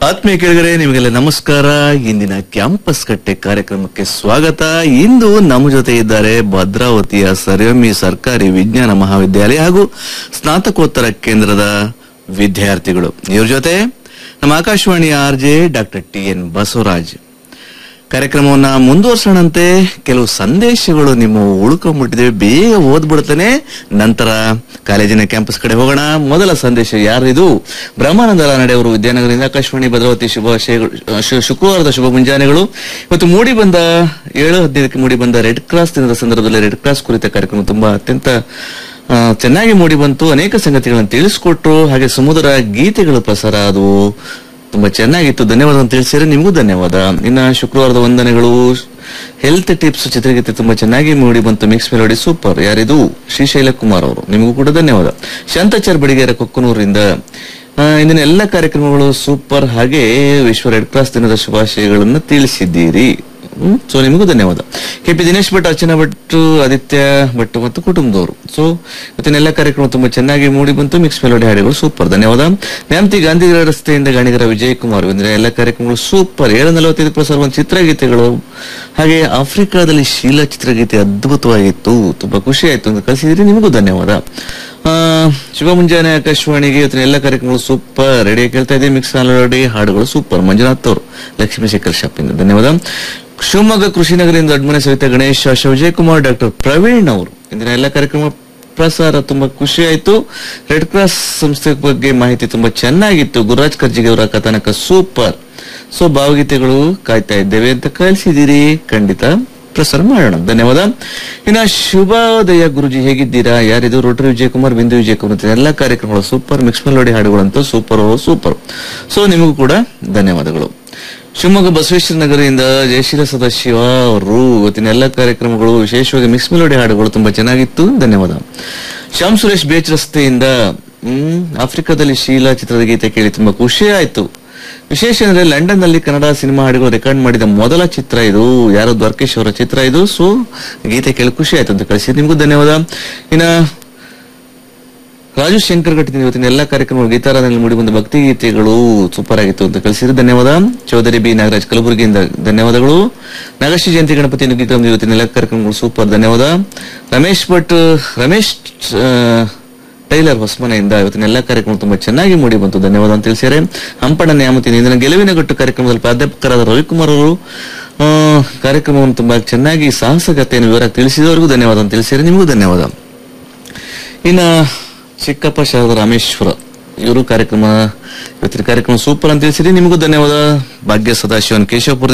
ಆತ್ಮೀಯ ಕೆಳಗರೆ ನಿಮಗೆಲ್ಲ ನಮಸ್ಕಾರ ಇಂದಿನ ಕ್ಯಾಂಪಸ್ ಕಟ್ಟೆ ಕಾರ್ಯಕ್ರಮಕ್ಕೆ ಸ್ವಾಗತ ಇಂದು ನಮ್ಮ ಜೊತೆ ಇದ್ದಾರೆ ಭದ್ರಾವತಿಯ ಸರ್ವಮಿ ಸರ್ಕಾರಿ ವಿಜ್ಞಾನ ಮಹಾವಿದ್ಯಾಲಯ ಹಾಗೂ ಸ್ನಾತಕೋತ್ತರ ಕೇಂದ್ರದ ವಿದ್ಯಾರ್ಥಿಗಳು ಇವ್ರ ಜೊತೆ ನಮ್ಮ ಆಕಾಶವಾಣಿಯ R J doctor T N Basavaraj ಕಾರ್ಯಕ್ರಮವನ್ನ ಮುಂದುವರ್ಸೋಣಂತೆ ಕೆಲವು ಸಂದೇಶಗಳು ನಿಮ್ಮ ಉಳ್ಕೊಂಡ್ಬಿಟ್ಟಿದೆ ಬೇಗ ಓದ್ಬಿಡ್ತಾನೆ ನಂತರ ಕಾಲೇಜಿನ ಕ್ಯಾಂಪಸ್ ಕಡೆ ಹೋಗೋಣ ಮೊದಲ ಸಂದೇಶ ಯಾರಿದು ಬ್ರಹ್ಮಾನಂದ ರಾನಡೆ ಅವರು ವಿದ್ಯಾನಗರದಿಂದ ಆಕಾಶವಾಣಿ ಭದ್ರಾವತಿ ಶುಭಾಶಯಗಳು ಶು- ಶುಕ್ರವಾರದ ಶುಭ ಮುಂಜಾನೆಗಳು ಇವತ್ತು ಮೂಡಿ ಬಂದ ಏಳು ಹದಿನೈದಕ್ಕೆ ಮೂಡಿ ಬಂದ ರೆಡ್ ಕ್ರಾಸ್ ದಿನದ ಸಂದರ್ಭದಲ್ಲಿ ರೆಡ್ ಕ್ರಾಸ್ ಕುರಿತ ಕಾರ್ಯಕ್ರಮ ತುಂಬಾ ಅತ್ಯಂತ ಆ, ಚೆನ್ನಾಗಿ ಮೂಡಿ ಬಂತು ಅನೇಕ ಸಂಗತಿಗಳನ್ನು ತಿಳಿಸ್ಕೊಟ್ರು ಹಾಗೆ ಸಮುದ್ರ ಗೀತೆಗಳು ಪ್ರಸಾರ ಆದವು ತುಂಬಾ ಚೆನ್ನಾಗಿತ್ತು ಧನ್ಯವಾದ ಅಂತ ತಿಳಿಸಿದ್ರೆ ನಿಮಗೂ ಧನ್ಯವಾದ ಇನ್ನ ಶುಕ್ರವಾರದ ವಂದನೆಗಳು ಹೆಲ್ತ್ ಟಿಪ್ಸ್ ಚಿತ್ರಗೀತೆ ತುಂಬಾ ಚೆನ್ನಾಗಿ ಮೂಡಿ ಬಂತು ಮಿಕ್ಸ್ ಮೆಲೋಡಿ ಸೂಪರ್ ಯಾರಿದು ಶ್ರೀಶೈಲ ಕುಮಾರ್ ಅವರು ನಿಮಗೂ ಕೂಡ ಧನ್ಯವಾದ ಶಾಂತಾಚಾರ್ ಬಡಿಗೇರ ಕೊಕ್ಕನೂರಿಂದ ಆ, ಇಂದಿನ ಎಲ್ಲ ಕಾರ್ಯಕ್ರಮಗಳು ಸೂಪರ್ ಹಾಗೆ ವಿಶ್ವ ರೆಡ್ ಕ್ರಾಸ್ ದಿನದ ಶುಭಾಶಯಗಳನ್ನು ತಿಳಿಸಿದ್ದೀರಿ ಸೊ ನಿಮಗೂ ಧನ್ಯವಾದ ಕೆ ಪಿ ದಿನೇಶ್ ಭಟ್ ಅರ್ಚನಾ ಭಟ್ ಆದಿತ್ಯ ಭಟ್ ಮತ್ತು ಕುಟುಂಬದವರು ಸೊ ಇವತ್ತಿನ ಎಲ್ಲ ಕಾರ್ಯಕ್ರಮ ತುಂಬಾ ಚೆನ್ನಾಗಿ ಮೂಡಿ ಬಂತು ಮಿಕ್ಸ್ ಮೆಲೋಡಿ ಹಾಡುಗಳು ಸೂಪರ್ ಧನ್ಯವಾದ ನ್ಯಾಮತಿ ಗಾಂಧಿನಗರ ರಸ್ತೆಯಿಂದ ಗಾಣಿಗರ ವಿಜಯ್ ಕುಮಾರ್ ಇಂದಿನ ಎಲ್ಲ ಕಾರ್ಯಕ್ರಮಗಳು ಸೂಪರ್ ಏಳು ನಲವತ್ತೈದು ಪ್ರಸಾರ ಒಂದು ಚಿತ್ರಗೀತೆಗಳು ಹಾಗೆ ಆಫ್ರಿಕಾದಲ್ಲಿ ಶೀಲಾ ಚಿತ್ರಗೀತೆ ಅದ್ಭುತವಾಗಿತ್ತು ತುಂಬಾ ಖುಷಿ ಆಯ್ತು ಅಂತ ಕಳಿಸಿದ್ರಿ ನಿಮಗೂ ಧನ್ಯವಾದ ಆ, ಶುಭ ಮುಂಜಾನೆ ಆಕಾಶವಾಣಿಗೆ ಇವತ್ತಿನ ಎಲ್ಲ ಕಾರ್ಯಕ್ರಮಗಳು ಸೂಪರ್ ರೆಡಿ ಕೇಳ್ತಾ ಇದೆ ಮಿಕ್ಸ್ ಮೆಲೋಡಿ ಹಾಡುಗಳು ಸೂಪರ್ ಮಂಜುನಾಥ್ ಅವರು ಲಕ್ಷ್ಮೀಶೇಖರ್ ಶಾಪಿಂಗ್ ಧನ್ಯವಾದ ಶಿವಮೊಗ್ಗ ಕೃಷಿನಗರದಿಂದ ಅಡ್ಮನೆ ಸವಿತಾ ಗಣೇಶ್ ಶಾಶ ವಿಜಯಕುಮಾರ್ ಡಾಕ್ಟರ್ ಪ್ರವೀಣ್ ಅವರು ಇಂದಿನ ಎಲ್ಲ ಕಾರ್ಯಕ್ರಮ ಪ್ರಸಾರ ತುಂಬಾ ಖುಷಿ ಆಯ್ತು ರೆಡ್ ಕ್ರಾಸ್ ಸಂಸ್ಥೆ ಬಗ್ಗೆ ಮಾಹಿತಿ ತುಂಬಾ ಚೆನ್ನಾಗಿತ್ತು ಗುರುರಾಜ್ ಕರ್ಜಿಗೆ ಅವರ ಕಥಾನಕ ಸೂಪರ್ ಸೊ ಭಾವಗೀತೆಗಳು ಕಾಯ್ತಾ ಇದ್ದೇವೆ ಅಂತ ಕಳಿಸಿದಿರಿ ಖಂಡಿತ ಪ್ರಸಾರ ಮಾಡೋಣ ಧನ್ಯವಾದ ಇನ್ನ ಶುಭೋದಯ ಗುರುಜಿ ಹೇಗಿದ್ದೀರಾ ಯಾರಿದು ರೋಟರಿ ವಿಜಯಕುಮಾರ್ ಬಿಂದು ವಿಜಯಕುಮಾರ್ ಅಂತ ಎಲ್ಲ ಕಾರ್ಯಕ್ರಮಗಳು ಸೂಪರ್ ಮಿಕ್ಸ್ ಮೆಲೋಡಿ ಹಾಡುಗಳಂತೂ ಸೂಪರ್ ಸೂಪರ್ ಸೊ ನಿಮಗೂ ಕೂಡ ಧನ್ಯವಾದಗಳು ಶಿವಮೊಗ್ಗ ಬಸವೇಶ್ವರ ನಗರದಿಂದ ಜಯಶೀಲ ಸದಾಶಿವ ಅವರು ಇವತ್ತಿನ ಎಲ್ಲ ಕಾರ್ಯಕ್ರಮಗಳು ವಿಶೇಷವಾಗಿ ಮಿಕ್ಸ್ ಮೆಲೋಡಿ ಹಾಡುಗಳು ತುಂಬಾ ಚೆನ್ನಾಗಿತ್ತು ಧನ್ಯವಾದ ಶ್ಯಾಮ್ ಸುರೇಶ್ ಬೇಚ್ ರಸ್ತೆಯಿಂದ ಹ್ಮ್ ಆಫ್ರಿಕಾದಲ್ಲಿ ಶೀಲಾ ಚಿತ್ರದ ಗೀತೆ ಕೇಳಿ ತುಂಬಾ ಖುಷಿ ಆಯ್ತು ವಿಶೇಷ ಅಂದ್ರೆ ಲಂಡನ್ ನಲ್ಲಿ ಕನ್ನಡ ಸಿನಿಮಾ ಹಾಡುಗಳು ರೆಕಾರ್ಡ್ ಮಾಡಿದ ಮೊದಲ ಚಿತ್ರ ಇದು ಯಾರೋ ದ್ವಾರಕೇಶ್ ಅವರ ಚಿತ್ರ ಇದು ಸೊ ಗೀತೆ ಕೇಳಿ ಖುಷಿ ಆಯ್ತು ಅಂತ ಕಳಿಸಿ ನಿಮಗೂ ಧನ್ಯವಾದ ಇನ್ನ ರಾಜು ಶಂಕರ್ ಘಟ್ಟದಿಂದ ಇವತ್ತಿನ ಎಲ್ಲ ಕಾರ್ಯಕ್ರಮಗಳು ಗೀತಾರಾಧನೆಯಲ್ಲಿ ಮೂಡಿ ಬಂದ ಭಕ್ತಿ ಗೀತೆಗಳು ಸೂಪರ್ ಆಗಿತ್ತು ಅಂತ ಕಳಿಸಿದ್ರೆ ಧನ್ಯವಾದ ಚೌಧರಿ ಬಿ ನಾಗರಾಜ್ ಕಲಬುರಗಿಯಿಂದ ಧನ್ಯವಾದಗಳು ನಾಗಶ್ರೀ ಜಯಂತಿ ಗಣಪತಿ ಗೀತ ಇವತ್ತಿನ ಎಲ್ಲ ಕಾರ್ಯಕ್ರಮಗಳು ಸೂಪರ್ ಧನ್ಯವಾದ ರಮೇಶ್ ಭಟ್ ರಮೇಶ್ ಆ, ಟೈಲರ್ ಹೊಸಮನೆಯಿಂದ ಇವತ್ತಿನ ಎಲ್ಲ ಕಾರ್ಯಕ್ರಮ ತುಂಬಾ ಚೆನ್ನಾಗಿ ಮೂಡಿ ಬಂತು ಧನ್ಯವಾದ ಅಂತ ತಿಳಿಸಿದ್ದಾರೆ ಹಂಪಣ್ಣ ನ್ಯಾಮತಿ ಇಂದಿನ ಗೆಲುವಿನ ಗಟ್ಟು ಕಾರ್ಯಕ್ರಮದಲ್ಲಿ ಪ್ರಾಧ್ಯಾಪಕರಾದ ರವಿಕುಮಾರ್ ಅವರು ಆ, ಕಾರ್ಯಕ್ರಮವನ್ನು ತುಂಬಾ ಚೆನ್ನಾಗಿ ಸಾಹಸಗತೆಯನ್ನು ವಿವರವಾಗಿ ತಿಳಿಸಿದವರಿಗೂ ಧನ್ಯವಾದ ಅಂತ ತಿಳಿಸಿದ್ದಾರೆ ನಿಮಗೂ ಧನ್ಯವಾದ ಇನ್ನ ಚಿಕ್ಕಪ್ಪ ಶಾರದ ರಾಮೇಶ್ವರ ಇವರು ಕಾರ್ಯಕ್ರಮ ಇವತ್ತಿನ ಕಾರ್ಯಕ್ರಮ ಸೂಪರ್ ಅಂತ ತಿಳಿಸಿರಿ ನಿಮಗೂ ಧನ್ಯವಾದ ಭಾಗ್ಯ ಸದಾಶಿವನ್ ಕೇಶವಪುರ